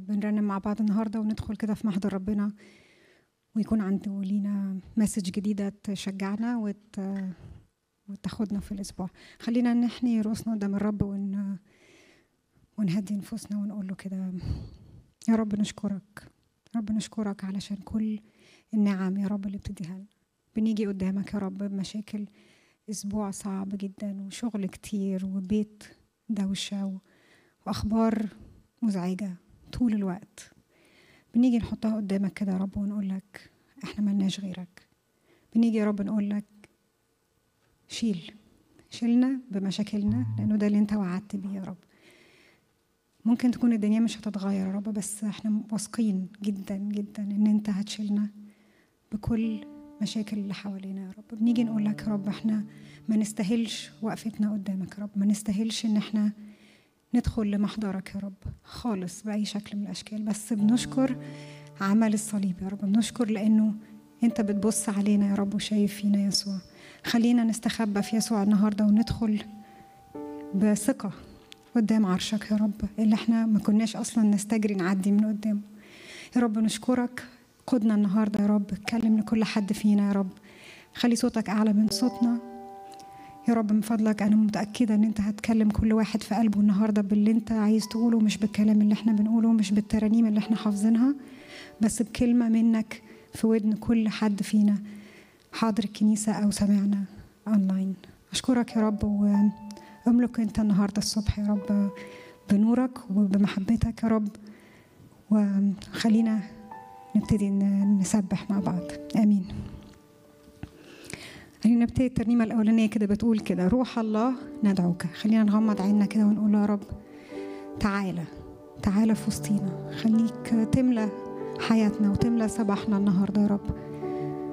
بنرنم مع بعض النهارده وندخل كده في محضر ربنا ويكون عنده لينا مسج جديدة تشجعنا وت... وتاخدنا في الأسبوع خلينا نحني رؤوسنا قدام الرب ون... ونهدي نفوسنا ونقول له كده يا رب نشكرك رب نشكرك علشان كل النعم يا رب اللي بتديها لنا بنيجي قدامك يا رب بمشاكل أسبوع صعب جدا وشغل كتير وبيت دوشة وأخبار مزعجة طول الوقت بنيجي نحطها قدامك كده يا رب ونقول لك احنا ملناش غيرك بنيجي يا رب نقول لك شيل شيلنا بمشاكلنا لأنه ده اللي انت وعدت بيه يا رب ممكن تكون الدنيا مش هتتغير يا رب بس احنا واثقين جدا جدا ان انت هتشيلنا بكل مشاكل اللي حوالينا يا رب بنيجي نقول لك يا رب احنا ما نستاهلش وقفتنا قدامك يا رب ما نستاهلش ان احنا ندخل لمحضرك يا رب خالص بأي شكل من الأشكال بس بنشكر عمل الصليب يا رب بنشكر لأنه أنت بتبص علينا يا رب وشايف فينا يسوع خلينا نستخبى في يسوع النهاردة وندخل بثقة قدام عرشك يا رب اللي احنا ما كناش أصلا نستجري نعدي من قدامه يا رب نشكرك قدنا النهاردة يا رب اتكلم لكل حد فينا يا رب خلي صوتك أعلى من صوتنا يا رب من فضلك أنا متأكدة إن أنت هتكلم كل واحد في قلبه النهاردة باللي أنت عايز تقوله مش بالكلام اللي احنا بنقوله مش بالترانيم اللي احنا حافظينها بس بكلمة منك في ودن كل حد فينا حاضر الكنيسة أو سمعنا أونلاين أشكرك يا رب وأملك أنت النهاردة الصبح يا رب بنورك وبمحبتك يا رب وخلينا نبتدي نسبح مع بعض آمين خلينا نبتدي الترنيمة الأولانية كده بتقول كده روح الله ندعوك خلينا نغمض عيننا كده ونقول يا رب تعالى تعالى في وسطينا خليك تملى حياتنا وتملى صباحنا النهارده يا رب